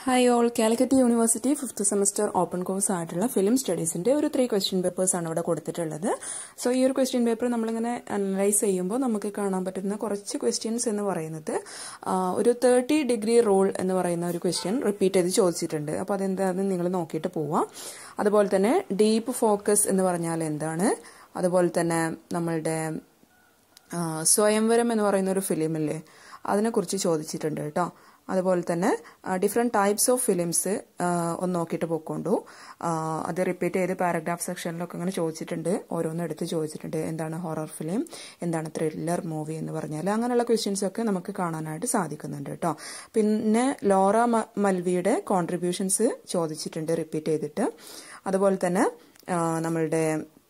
hi all Calicut university fifth semester open course ആയിട്ടുള്ള film സ്റ്റഡീസിന്റെ ഒരു ത്രീ ക്വസ്റ്റ്യൻ പേപ്പേഴ്സ് ആണ് ഇവിടെ കൊടുത്തിട്ടുള്ളത് സോ ഈ ഒരു ക്വസ്റ്റ്യൻ പേപ്പർ നമ്മളിങ്ങനെ അനലൈസ് ചെയ്യുമ്പോൾ നമുക്ക് കാണാൻ പറ്റുന്ന കുറച്ച് ക്വസ്റ്റ്യൻസ് എന്ന് പറയുന്നത് ആ, ഒരു തേർട്ടി ഡിഗ്രി റൂൾ എന്ന് പറയുന്ന ഒരു ക്വസ്റ്റ്യൻ റിപ്പീറ്റ് ചെയ്ത് ചോദിച്ചിട്ടുണ്ട് അപ്പോൾ അതെന്താണെന്ന് നിങ്ങൾ നോക്കിയിട്ട് പോവാം അതുപോലെ തന്നെ ഡീപ്പ് ഫോക്കസ് എന്ന് പറഞ്ഞാൽ എന്താണ് അതുപോലെ തന്നെ നമ്മളുടെ ആ, സ്വയംവരം എന്ന് പറയുന്ന ഒരു ഫിലിമില്ലേ അതിനെക്കുറിച്ച് ചോദിച്ചിട്ടുണ്ട് കേട്ടോ അതുപോലെ തന്നെ ഡിഫറെൻറ്റ് ടൈപ്സ് ഓഫ് ഫിലിംസ് ഒന്ന് നോക്കിയിട്ട് പോയിക്കൊണ്ടു ആ, അത് റിപ്പീറ്റ് ചെയ്ത് പാരഗ്രാഫ് സെക്ഷനിലൊക്കെ ഇങ്ങനെ ചോദിച്ചിട്ടുണ്ട് ഓരോന്നും എടുത്ത് ചോദിച്ചിട്ടുണ്ട് എന്താണ് ഹൊറർ ഫിലിം എന്താണ് ത്രില്ലർ മൂവി എന്ന് പറഞ്ഞാൽ അങ്ങനെയുള്ള ക്വസ്റ്റ്യൻസ് ഒക്കെ നമുക്ക് കാണാനായിട്ട് സാധിക്കുന്നുണ്ട് കേട്ടോ പിന്നെ ലോറ മ- മൽവിയുടെ കോൺട്രിബ്യൂഷൻസ് ചോദിച്ചിട്ടുണ്ട് റിപ്പീറ്റ് ചെയ്തിട്ട് അതുപോലെ തന്നെ ആ, നമ്മളുടെ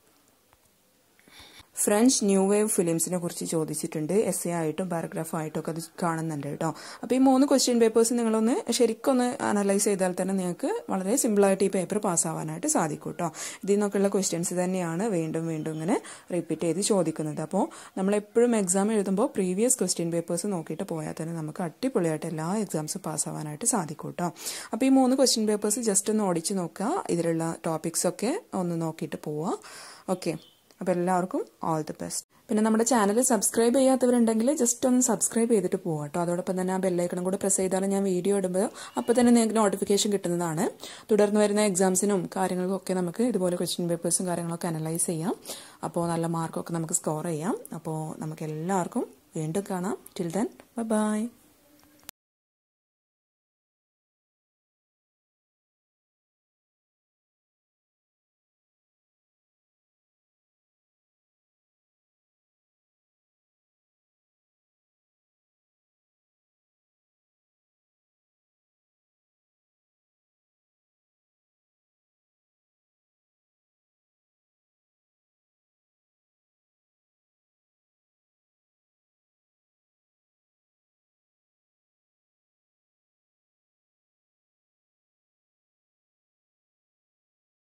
ഫ്രഞ്ച് ന്യൂ വേവ് ഫിലിംസിനെ കുറിച്ച് ചോദിച്ചിട്ടുണ്ട് എസ് എ ആയിട്ടും പാരഗ്രാഫ് ആയിട്ടും ഒക്കെ അത് കാണുന്നുണ്ട് കേട്ടോ അപ്പോൾ ഈ മൂന്ന് ക്വസ്റ്റ്യൻ പേപ്പേഴ്സ് നിങ്ങളൊന്ന് ശരിക്കൊന്ന് അനലൈസ് ചെയ്താൽ തന്നെ നിങ്ങൾക്ക് വളരെ സിമ്പിളായിട്ട് ഈ പേപ്പർ പാസ്സാവാനായിട്ട് സാധിക്കും കേട്ടോ ഇതിൽ നിന്നൊക്കെയുള്ള ക്വസ്റ്റ്യൻസ് തന്നെയാണ് വീണ്ടും വീണ്ടും ഇങ്ങനെ റിപ്പീറ്റ് ചെയ്ത് ചോദിക്കുന്നത് അപ്പോൾ നമ്മൾ എപ്പോഴും എക്സാം എഴുതുമ്പോൾ പ്രീവിയസ് ക്വസ്റ്റ്യൻ പേപ്പേഴ്സ് നോക്കിയിട്ട് പോയാൽ തന്നെ നമുക്ക് അടിപൊളിയായിട്ട് എല്ലാ എക്സാംസും പാസ്സാവാനായിട്ട് സാധിക്കും കേട്ടോ അപ്പോൾ ഈ മൂന്ന് ക്വസ്റ്റ്യൻ പേപ്പേഴ്സ് ജസ്റ്റ് ഒന്ന് ഓടിച്ച് നോക്കുക ഇതിലുള്ള ടോപ്പിക്സ് ഒക്കെ ഒന്ന് നോക്കിയിട്ട് പോവുക ഓക്കെ അപ്പോൾ എല്ലാവർക്കും ഓൾ ദി ബെസ്റ്റ് പിന്നെ നമ്മുടെ ചാനൽ സബ്സ്ക്രൈബ് ചെയ്യാത്തവരുണ്ടെങ്കിൽ ജസ്റ്റ് ഒന്ന് സബ്സ്ക്രൈബ് ചെയ്തിട്ട് പോകാം കേട്ടോ അതോടൊപ്പം തന്നെ ആ ബെല്ലൈക്കണും കൂടെ പ്രസ് ചെയ്താൽ ഞാൻ വീഡിയോ ഇടുമ്പോൾ അപ്പോൾ തന്നെ നിങ്ങൾക്ക് നോട്ടിഫിക്കേഷൻ കിട്ടുന്നതാണ് തുടർന്ന് വരുന്ന എക്സാംസിനും കാര്യങ്ങൾക്കും ഒക്കെ നമുക്ക് ഇതുപോലെ ക്വസ്റ്റ്യൻ പേപ്പേഴ്സും കാര്യങ്ങളൊക്കെ അനലൈസ് ചെയ്യാം അപ്പോൾ നല്ല മാർക്കൊക്കെ നമുക്ക് സ്കോർ ചെയ്യാം അപ്പോൾ നമുക്ക് എല്ലാവർക്കും വീണ്ടും കാണാം ടിൽ ദെൻ ബൈ